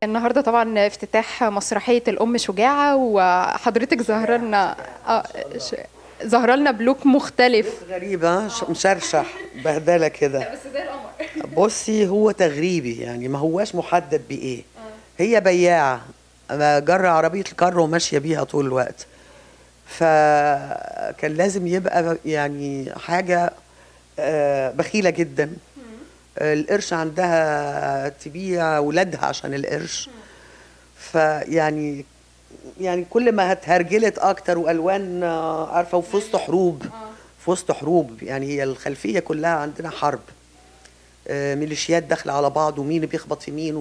النهارده طبعا افتتاح مسرحيه الام شجاعه وحضرتك ظاهره لنا اه ش- ظاهره لنا بلوك مختلف غريبة ش- مشرشح بهدلة كده بس زي القمر بصي هو تغريبي يعني ما هواش محدد بإيه هي بياعة أنا جرى عربية الكر وماشية بيها طول الوقت فكان لازم يبقى يعني حاجة آه، بخيلة جدا القرش عندها تبيع ولادها عشان القرش فيعني يعني كل ما هتهرجلت اكتر والوان آه، عارفه وفي وسط حروب في وسط حروب يعني هي الخلفيه كلها عندنا حرب آه، ميليشيات داخله على بعض ومين بيخبط في مين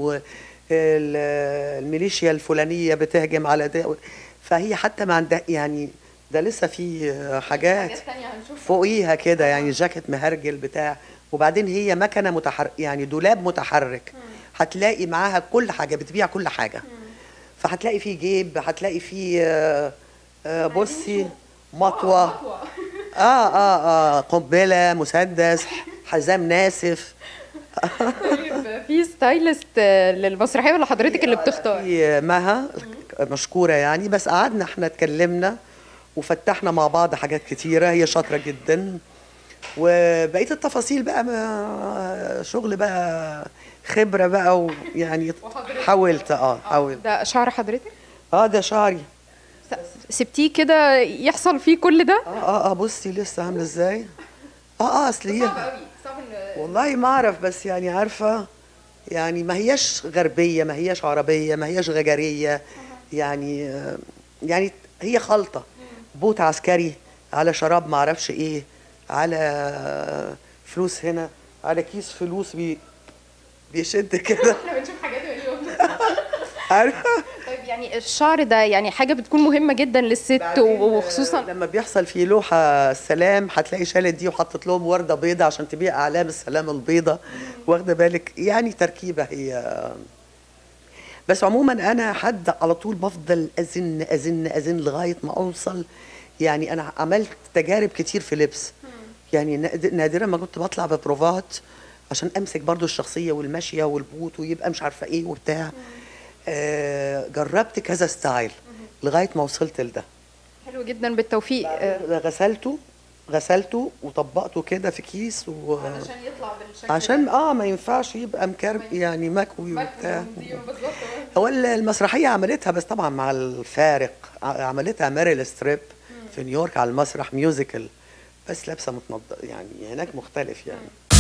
والميليشيا الفلانيه بتهجم على ده فهي حتى ما عندها يعني ده لسه في آه، حاجات تانية هنشوف فوقيها كده يعني جاكيت مهرجل بتاع وبعدين هي مكنه متحرك يعني دولاب متحرك هتلاقي معاها كل حاجه بتبيع كل حاجه فهتلاقي فيه جيب هتلاقي فيه آه، آه، بصي مطوه اه اه اه قنبله مسدس حزام ناسف طيب في ستايلست للمسرحيه ولا حضرتك اللي بتختار في مها مشكوره يعني بس قعدنا احنا اتكلمنا وفتحنا مع بعض حاجات كتيره هي شاطره جدا وبقيه التفاصيل بقى ما شغل بقى خبره بقى ويعني حاولت اه حاولت ده شعر حضرتك اه ده شعري س- سبتيه كده يحصل فيه كل ده اه اه اه بصي لسه عامله ازاي اه اه اصل هي قوي صعب ان والله ما اعرف بس يعني عارفه يعني ما هياش غربيه ما هياش عربيه ما هياش غجريه يعني آه، يعني هي خلطه بوت عسكري على شراب ما اعرفش ايه على آه، فلوس هنا على كيس فلوس بي بيشد كده احنا بنشوف حاجات اليوم عارفه طيب يعني الشعر ده يعني حاجه بتكون مهمه جدا للست بعدين، وخصوصا آه، لما بيحصل في لوحه السلام هتلاقي شالت دي وحطت لهم ورده بيضه عشان تبيع اعلام السلام البيضه واخده بالك يعني تركيبه هي بس عموما انا حد على طول بفضل ازن ازن ازن لغايه ما اوصل يعني انا عملت تجارب كتير في لبس يعني ناد- نادرا ما كنت بطلع ببروفات عشان امسك برضو الشخصيه والماشيه والبوت ويبقى مش عارفه ايه وبتاع آه جربت كذا ستايل لغايه ما وصلت لده حلو جدا بالتوفيق آه، غسلته غسلته وطبقته كده في كيس و... عشان يطلع بالشكل عشان اه ما ينفعش يبقى مكرب يعني مكوي وبتاع بالظبط هو المسرحيه عملتها بس طبعا مع الفارق ع- عملتها ماريل ستريب في نيويورك على المسرح ميوزيكال بس لابسه متنض يعني هناك مختلف يعني